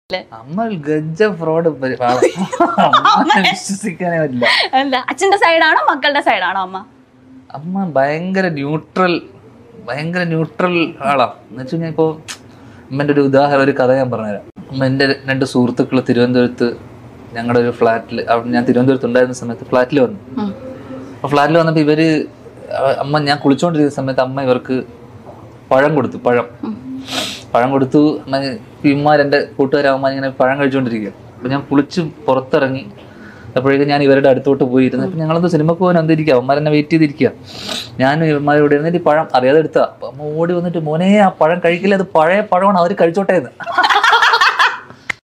അമ്മ ഗജ്ജ ഫ്രോഡ് വിശ്വസിക്കാനേ പറ്റില്ല എന്താ അച്ഛന്റെ സൈഡാണോ മക്കളുടെ സൈഡാണോ അമ്മ അമ്മ ഭയങ്കര ന്യൂട്രൽ ഭയങ്കര ന്യൂട്രൽ ആളാ എന്ന് വെച്ച് കഴിഞ്ഞാൽ ഇപ്പോൾ അമ്മൻ്റെ ഒരു ഉദാഹരണം ഒരു കഥ ഞാൻ പറഞ്ഞുതരാം അമ്മ എൻ്റെ രണ്ട് സുഹൃത്തുക്കൾ തിരുവനന്തപുരത്ത് ഞങ്ങളുടെ ഒരു ഫ്ലാറ്റിൽ ഞാൻ തിരുവനന്തപുരത്ത് ഉണ്ടായിരുന്ന സമയത്ത് ഫ്ലാറ്റിൽ വന്നു ഉം. അപ്പോൾ ഫ്ലാറ്റിൽ വന്നപ്പോൾ ഇവര് അഹ് അമ്മ ഞാൻ കുളിച്ചുകൊണ്ടിരിക്കുന്ന സമയത്ത് അമ്മ ഇവർക്ക് പഴം കൊടുത്തു പഴം പഴം കൊടുത്തു അമ്മ ഇമാർ എൻ്റെ കൂട്ടുകാരാകുമ്പോൾ ഇങ്ങനെ പഴം കഴിച്ചുകൊണ്ടിരിക്കുക അപ്പോൾ ഞാൻ കുളിച്ച് പുറത്തിറങ്ങി അപ്പോഴേക്കും ഞാൻ ഇവരുടെ അടുത്തോട്ട് പോയിരുന്നു അപ്പം ഞങ്ങളെന്തോ സിനിമക്ക് പോകാൻ എന്തിരിക്കുക അവന്മാർ എന്നെ വെയിറ്റ് ചെയ്തിരിക്കുക ഞാൻ ഇവന്മാരോട് ഇരുന്നിട്ട് ഈ പഴം അറിയാതെ എടുത്താ അപ്പം അമ്മ ഓടി വന്നിട്ട് മോനെ ആ പഴം കഴിക്കില്ല അത് പഴയ പഴമാണ് അവർ കഴിച്ചോട്ടെ എന്ന്